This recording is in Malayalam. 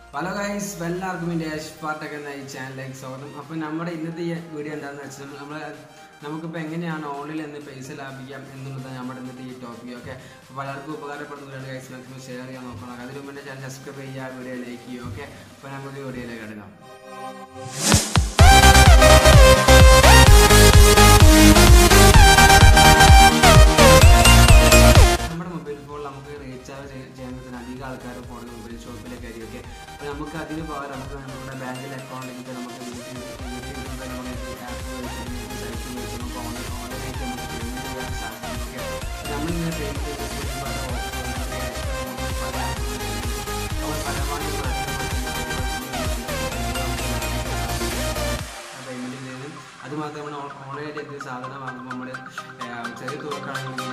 ഹലോ ഗൈസ് എല്ലാവർക്കും എൻ്റെ യശ് പാട്ടൊക്കെ എന്ന ഈ ചാനലിലേക്ക് സ്വാഗതം അപ്പോൾ നമ്മുടെ ഇന്നത്തെ ഈ വീഡിയോ എന്താണെന്ന് വെച്ചാൽ നമ്മൾ നമുക്കിപ്പോൾ എങ്ങനെയാണ് ഓൺലൈനിൽ നിന്ന് പൈസ ലാഭിക്കാം എന്നുള്ളതാണ് നമ്മുടെ ഇന്നത്തെ ഈ ടോപ്പിക് ഓക്കെ അപ്പോൾ പലർക്കും ഉപകാരപ്പെടുന്നതാണ് ഗൈസ് മാക്സിമം ഷെയർ ചെയ്യാൻ നോക്കണം അതിന് മുമ്പ് എൻ്റെ ചാനൽ സബ്സ്ക്രൈബ് ചെയ്യുക വീഡിയോ ലൈക്ക് ചെയ്യുക ഓക്കെ അപ്പോൾ നമുക്ക് വീഡിയോയിലേക്ക് എടുക്കാം നമ്മുടെ മൊബൈൽ ഫോണിൽ നമുക്ക് റീചാർജ് ചെയ്യാൻ പറ്റുന്ന അധികം ആൾക്കാർ ഫോണിൽ മൊബൈൽ ഷോപ്പിലൊക്കെ ആയിരിക്കും ഓക്കെ അപ്പോൾ നമുക്ക് അതിന് പകരം നമുക്ക് നമ്മുടെ ബാങ്കിലെ അക്കൗണ്ടിലേക്ക് നമുക്ക് വീട്ടിൽ വീട്ടിൽ ഇരുന്ന് നമുക്ക് ആപ്പ് വഴി സൈറ്റ് വഴി നമുക്ക് ഓൺലൈൻ ഓൺലൈനായിട്ട് നമുക്ക് പേയ്മെൻറ്റ് ചെയ്യാൻ സാധിക്കും ഓക്കെ നമ്മളിങ്ങനെ പേയ്മെൻറ്റ് ചെയ്ത് പല പല നമ്മൾ പരമാവധി പേയ്മെൻറ്റ് ചെയ്ത് അത് മാത്രമല്ല ഓൺലൈനായിട്ട് എന്ത് സാധനം വാങ്ങുമ്പോൾ നമ്മൾ ചെറിയ തുകക്കാണെങ്കിൽ